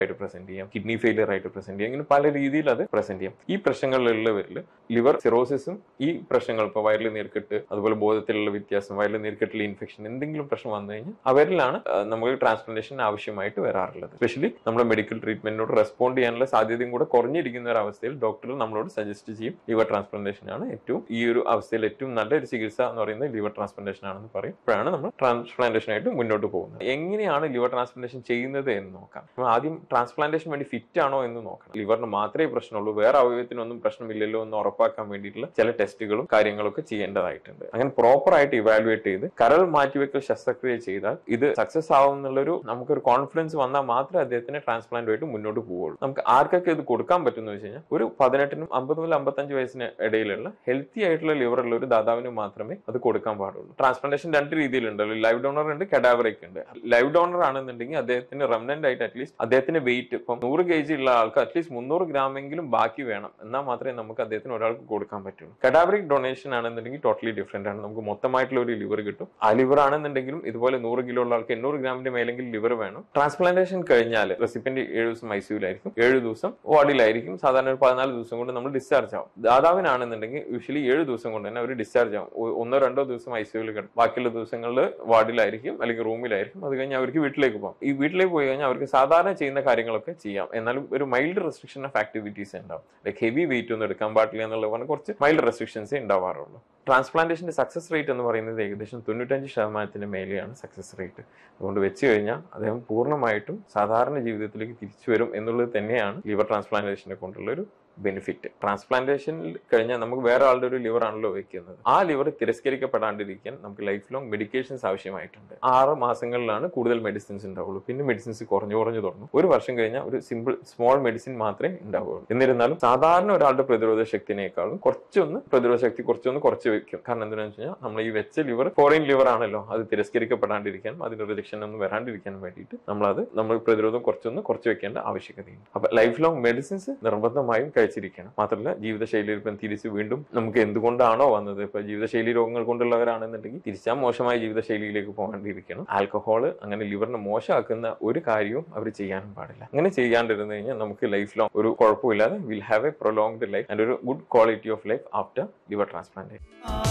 ആയിട്ട് പ്രസന്റ് ചെയ്യാം kidney failure ആയിട്ട് പ്രസന്റ് ചെയ്യാം ഇങ്ങനെ പല രീതിയിൽ അത് പ്രസന്റ് ചെയ്യാം ഈ പ്രശ്നങ്ങളിലുള്ളവരിൽ ലിവർ സിറോസിസും ഈ പ്രശ്നങ്ങൾ ഇപ്പോൾ വയറിൽ നീർക്കെട്ട് അതുപോലെ ബോധത്തിലുള്ള വ്യത്യാസം വയറിൽ നീർക്കെട്ടിലെ ഇൻഫെക്ഷൻ എന്തെങ്കിലും പ്രശ്നം വന്നു കഴിഞ്ഞാൽ അവരിലാണ് ആ, നമുക്ക് ട്രാൻസ്പ്ലാന്റേഷൻ ആവശ്യമായിട്ട് വരാറുള്ളത് സ്പെഷ്യലി നമ്മുടെ മെഡിക്കൽ ട്രീറ്റ്മെന്റിനോട് റെസ്പോണ്ട് ചെയ്യാനുള്ള സാധ്യതയും കൂടെ കുറഞ്ഞിരിക്കുന്ന ഒരു അവസ്ഥയിൽ ഡോക്ടർ നമ്മളോട് സജസ്റ്റ് ചെയ്യും ലിവർ ട്രാൻസ്പ്ലാന്റേഷൻ ആണ് ഏറ്റവും ഈ ഒരു അവസ്ഥയിൽ ഏറ്റവും നല്ല ഒരു ചികിത്സ എന്ന് പറയുന്നത് ലിവർ ട്രാൻസ്പ്ലാന്റേഷൻ ആണെന്ന് പറയും അപ്പോഴാണ് നമ്മൾ ട്രാൻസ്പ്ലാന്റേഷൻ ആയിട്ട് മുന്നോട്ട് പോകുന്നത് എങ്ങനെയാണ് ലിവർ ട്രാൻസ്പ്ലാന്റേഷൻ ചെയ്യുന്നത് എന്ന് നോക്കാം അപ്പോൾ ആദ്യം ട്രാൻസ്പ്ലാന്റേഷൻ വേണ്ടി ഫിറ്റ് ആണോ എന്ന് നോക്കണം ലിവറിന് മാത്രമേ പ്രശ്നമുള്ളൂ വേറെ അവയവത്തിനൊന്നും പ്രശ്നമില്ലല്ലോ എന്ന് ഉറപ്പാക്കാൻ വേണ്ടിയിട്ടുള്ള ചില ടെസ്റ്റുകളും കാര്യങ്ങളൊക്കെ ചെയ്യേണ്ടതായിട്ടുണ്ട് അങ്ങനെ പ്രോപ്പർ ആയിട്ട് ഇവാലുവേറ്റ് ചെയ്ത് കരൾ മാറ്റിവെക്കൽ ശസ്ത്രക്രിയ ചെയ്താൽ ഇത് സക്സസ് ആവും എന്നുള്ളൊരു നമുക്കൊരു കോൺഫിഡൻസ് വന്നാൽ മാത്രമേ അദ്ദേഹത്തിന് ട്രാൻസ്പ്ലാന്റുമായിട്ട് മുന്നോട്ട് പോവുള്ളൂ നമുക്ക് ആർക്കൊക്കെ ഇത് കൊടുക്കാൻ പറ്റുമെന്ന് വെച്ച് കഴിഞ്ഞാൽ ഒരു പതിനെട്ടിനും അമ്പത് മുതൽ അമ്പത്തഞ്ച് വയസ്സിന് ഇടയിലുള്ള ഹെൽത്തി ആയിട്ടുള്ള ലിവർ ഉള്ള ഒരു ദാതാവിന് മാത്രമേ അത് കൊടുക്കാൻ പാടുള്ളൂ ട്രാൻസ്പ്ലാന്റേഷൻ രണ്ട് രീതിയിലുണ്ടല്ലോ ലൈവ് ഡോണർ ഉണ്ട് കഡാവറിക് ഉണ്ട് ലൈവ് ഡോണർ ആണെന്നുണ്ടെങ്കിൽ അദ്ദേഹത്തിന് റെമനന്റ് ആയിട്ട് അറ്റ്ലീസ്റ്റ് അദ്ദേഹത്തിന്റെ വെയിറ്റ് ഇപ്പം നൂറ് കെ ജി ഉള്ള ആൾക്ക് അറ്റ്ലീസ്റ്റ് മുന്നൂറ് ഗ്രാമെങ്കിലും ബാക്കി വേണം എന്നാൽ മാത്രമേ നമുക്ക് അദ്ദേഹത്തിന് ഒരാൾക്ക് കൊടുക്കാൻ പറ്റുള്ളൂ കഡാവറിക് ഡൊണേഷൻ ആണെന്നുണ്ടെങ്കിൽ ടോട്ടലി ഡിഫറെന്റ് ആണ് നമുക്ക് മൊത്തമായിട്ടുള്ള ഒരു ലിവർ കിട്ടും ആ ലിവർ ആണെന്നുണ്ടെങ്കിലും ഇതുപോലെ നൂറ് കിലോ ഉള്ള ആൾക്ക് എണ്ണൂറ് ഗ്രാമിന്റെ മേലെങ്കിൽ ലിവർ വേണം ട്രാൻസ്പ്ലാന്റേഷൻ കഴിഞ്ഞാൽ റെസിപ്പന്റ് ഏഴ് ദിവസം ഐസിയുലായിരിക്കും ഏഴ് ദിവസം വാർഡിലായിരിക്കും സാധാരണ ഒരു പതിനാല് ദിവസം കൊണ്ട് നമ്മൾ ഡിസ്ചാർജ് ആവും ദാതാവിനാണെന്നുണ്ടെങ്കിൽ യൂഷ്വലി ഏഴ് ദിവസം കൊണ്ട് തന്നെ അവർ ഡിസ്ചാർജ് ആവും ഒ- ഒന്നോ രണ്ടോ ദിവസം ഐസിയുവിൽ കിടക്കും ബാക്കിയുള്ള ദിവസങ്ങളിൽ വാർഡിലായിരിക്കും അല്ലെങ്കിൽ റൂമിലായിരിക്കും അത് കഴിഞ്ഞ് അവർക്ക് വീട്ടിലേക്ക് പോകാം ഈ വീട്ടിലേക്ക് പോയി കഴിഞ്ഞാൽ അവർക്ക് സാധാരണ ചെയ്യുന്ന കാര്യങ്ങളൊക്കെ ചെയ്യാം എന്നാലും ഒരു മൈൽഡ് റെസ്ട്രിക്ഷൻ ഓഫ് ആക്ടിവിറ്റീസ് ഉണ്ടാവും ലൈക്ക് ഹെവി വെയിറ്റ് ഒന്നും എടുക്കാൻ പാടില്ല എന്നുള്ള പറഞ്ഞ കുറച്ച് മൈൽഡ് റെസ്ട്രിക്ഷൻസേ ഉണ്ടാവാറുള്ളൂ ട്രാൻസ്പ്ലാന്റേഷന്റെ സക്സസ് റേറ്റ് എന്ന് പറയുന്നത് ഏകദേശം തൊണ്ണൂറ്റഞ്ച് ശതമാനത്തിന് മേലെയാണ് സക്സസ് റേറ്റ് അതുകൊണ്ട് വെച്ച് കഴിഞ്ഞാൽ അദ്ദേഹം പൂർണ്ണമായിട്ടും സാധാരണ ജീവിതത്തിലേക്ക് തിരിച്ചു വരും എന്നുള്ളത് തന്നെയാണ് ലിവർ ട്രാൻസ്പ്ലാന്റേഷനെ കൊണ്ടുള്ള ഒരു ബെനിഫിറ്റ് ട്രാൻസ്പ്ലാന്റേഷനിൽ കഴിഞ്ഞാൽ നമുക്ക് വേറെ ആളുടെ ഒരു ലിവർ ആണല്ലോ വെക്കുന്നത് ആ ലിവർ തിരസ്കരിക്കപ്പെടാണ്ടിരിക്കാൻ നമുക്ക് ലൈഫ് ലോങ് മെഡിക്കേഷൻസ് ആവശ്യമായിട്ടുണ്ട് ആറ് മാസങ്ങളിലാണ് കൂടുതൽ മെഡിസിൻസ് ഉണ്ടാവുള്ളൂ പിന്നെ മെഡിസിൻസ് കുറഞ്ഞു കുറഞ്ഞു തുടങ്ങും ഒരു വർഷം കഴിഞ്ഞാൽ ഒരു സിമ്പിൾ സ്മോൾ മെഡിസിൻ മാത്രമേ ഉണ്ടാവുള്ളൂ എന്നിരുന്നാലും സാധാരണ ഒരാളുടെ പ്രതിരോധ ശക്തിനേക്കാളും കുറച്ചൊന്ന് പ്രതിരോധ ശക്തി കുറച്ചൊന്ന് കുറച്ച് വെക്കും കാരണം എന്താണെന്ന് വെച്ച് കഴിഞ്ഞാൽ നമ്മൾ ഈ വെച്ച ലിവർ ഫോറിൻ ലിവർ ആണല്ലോ അത് തിരസ്കരിക്കപ്പെടാണ്ടിരിക്കാനും അതിന് റിജക്ഷൻ ഒന്നും വരാണ്ടിരിക്കാനും വേണ്ടിയിട്ട് നമ്മളത് നമ്മൾ പ്രതിരോധം കുറച്ചൊന്ന് കുറച്ച് വെക്കേണ്ട ആവശ്യകതയുണ്ട് അപ്പൊ ലൈഫ് ലോങ് മെഡിസിൻസ് നിർബന്ധമായും കഴിച്ചിരിക്കണം മാത്രമല്ല ജീവിതശൈലിയിൽ ഇപ്പം തിരിച്ച് വീണ്ടും നമുക്ക് എന്തുകൊണ്ടാണോ വന്നത് ഇപ്പൊ ജീവിതശൈലി രോഗങ്ങൾ കൊണ്ടുള്ളവരാണെന്നുണ്ടെങ്കിൽ തിരിച്ചാൽ മോശമായ ജീവിതശൈലിയിലേക്ക് പോകാണ്ടിരിക്കണം ആൽക്കഹോൾ അങ്ങനെ ലിവറിനെ മോശമാക്കുന്ന ഒരു കാര്യവും അവർ ചെയ്യാനും പാടില്ല അങ്ങനെ ചെയ്യാണ്ടിരുന്നു കഴിഞ്ഞാൽ നമുക്ക് ലൈഫ് ലോങ് ഒരു കുഴപ്പമില്ലാതെ will have a prolonged life and ഒരു good quality of life after liver transplantation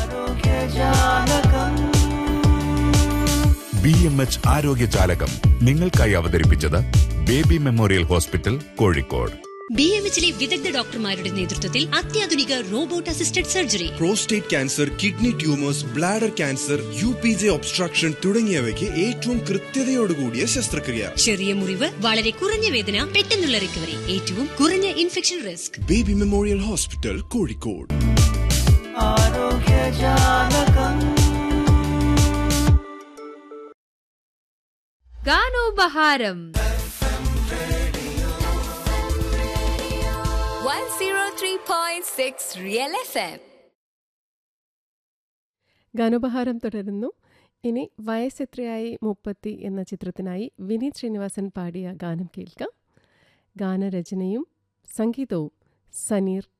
B M H ആരോഗ്യജാലകം നിങ്ങൾക്കായി അവതരിപ്പിച്ചത് baby memorial hospital Kozhikode B M എച്ചിലെ വിദഗ്ധ ഡോക്ടർമാരുടെ നേതൃത്വത്തിൽ അത്യാധുനിക robot assisted surgery prostate cancer kidney tumours bladder cancer U P J obstruction തുടങ്ങിയവയ്ക്ക് ഏറ്റവും കൃത്യതയോടുകൂടിയ ശസ്ത്രക്രിയ ചെറിയ മുറിവ് വളരെ കുറഞ്ഞ വേദന പെട്ടെന്നുള്ള റിക്കവറി ഏറ്റവും കുറഞ്ഞ infection risk baby memorial hospital Kozhikode ഗാനോപഹാരം one zero three point six Real FM. ഗാനോപഹാരം തുടരുന്നു ഇനി വയസ്സെത്രയായി മുപ്പത്തി എന്ന ചിത്രത്തിനായി വിനീത് ശ്രീനിവാസൻ പാടിയ ഗാനം കേൾക്കാം ഗാനരചനയും സംഗീതവും സനീർ